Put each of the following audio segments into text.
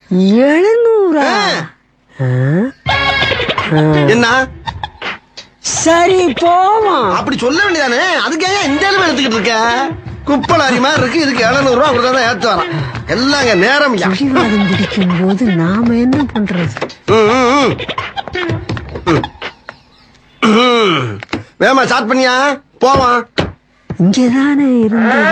எழுநூறா ஆ. ஆ. என்ன சரி போவோம் அப்படி சொல்ல வேண்டியதானே அதுக்கு ஏன் இந்த அளவு எடுத்துக்கிட்டு இருக்க குப்பலாரி மாதிரி இருக்கு இதுக்கு எழுநூறு ரூபா கொடுத்தா தான் ஏத்து வரான் எல்லாங்க நேரம் ஐயா. பிடிவாதம் பிடிக்கும் போது நாம என்ன பண்றது ம், ம், ம். ம். வேமா ஸ்டார்ட் பண்ணியா போவான் இங்கதானே இருந்தது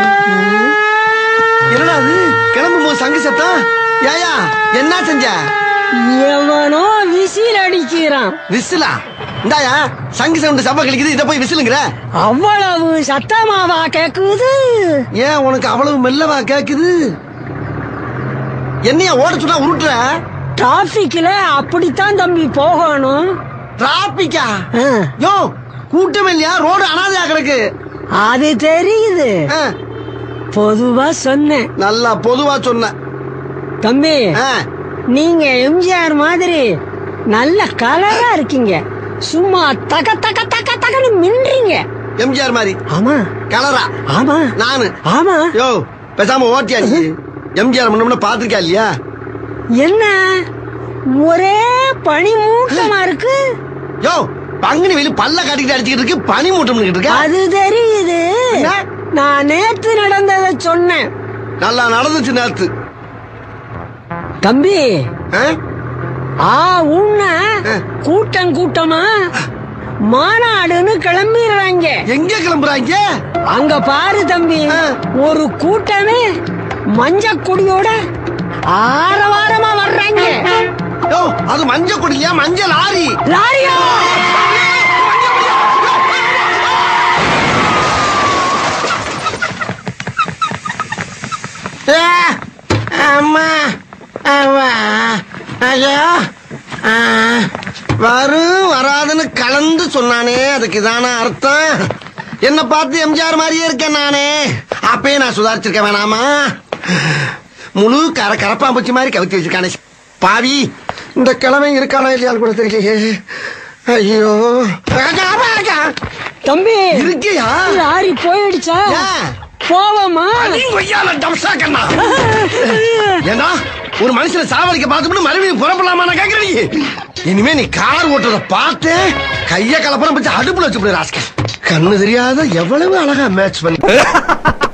என்னடா அது கிளம்பும் போது சங்கு சத்தம் ஏயா என்ன செஞ்ச எவனோ விசில் அடிக்கிறான் விசிலா இந்தாயா சங்கு சவுண்டு சப்ப கழிக்குது இதை போய் விசிலுங்கிற அவ்வளவு சத்தமாவா கேக்குது ஏன் உனக்கு அவ்வளவு மெல்லவா கேக்குது என்னையா ஓட சொன்னா உருட்டுற டிராபிக்ல அப்படித்தான் தம்பி போகணும் டிராபிக்கா ஆ, யோ கூட்டம் இல்லையா ரோடு அனாதையா கிடக்கு அது தெரியுது ஆ, பொதுவா சொன்னேன் நல்லா பொதுவா சொன்ன தம்பி ஆ, நீங்க எம்ஜிஆர் மாதிரி நல்ல கலரா இருக்கீங்க சும்மா தக தக தக தகன்னு மின்றீங்க எம்ஜிஆர் மாதிரி ஆமா கலரா ஆமா நானு ஆமா யோ பேசாம ஓட்டியா நீ எம்ஜிஆர் முன்ன பாத்திருக்கா இல்லையா என்ன ஒரே பனி மூட்டமா இருக்கு யோ பங்குனி வெளி பல்ல காட்டிக்கிட்டு அடிச்சுக்கிட்டு இருக்கு பனி மூட்டம் இருக்க அது தெரியுது என்ன? நான் நேத்து நடந்ததை சொன்னேன் நல்லா நடந்துச்சு நேத்து தம்பி ஆ? ஆ உன்ன ஆ. கூட்டம் கூட்டமா மாநாடுன்னு கிளம்பிடுறாங்க எங்க கிளம்புறாங்க அங்க பாரு தம்பி ஆ. ஒரு கூட்டமே மஞ்ச கொடியோட ஆரவாரமா வர்றாங்க யோ அது மஞ்ச கொடியா மஞ்சள் லாரி லாரியா ஏ, அம்மா அம்மா ஐயோ ஆ, வரும் வராதுன்னு கலந்து சொன்னானே அதுக்கு இதான அர்த்தம் என்ன பார்த்து எம்ஜிஆர் மாதிரியே இருக்கேன் நானே அப்பயே நான் சுதாரிச்சிருக்க வேணாமா முழு கர கரப்பாம்பூச்சி மாதிரி கவித்து வச்சிருக்கானே பாவி இந்த கிழமை இருக்கானா இல்லையான்னு கூட தெரியலையே ஐயோ ராஜா, ராஜா. தம்பி இருக்கியா லாரி போயிடுச்சா ஏன்? போவோமா நீ கொய்யால டம்சா கண்ணா ஏண்டா ஒரு மனுஷனை சாவடிக்க பார்த்துட்டு மறுபடியும் புறப்படலாமா நான் கேக்குறேன் நீ இனிமே நீ கார் ஓட்டுறத பார்த்து கைய கலப்படம் வச்சு அடுப்புல வச்சு ராஸ்கல் கண்ணு தெரியாத எவ்வளவு அழகா மேட்ச் பண்ணி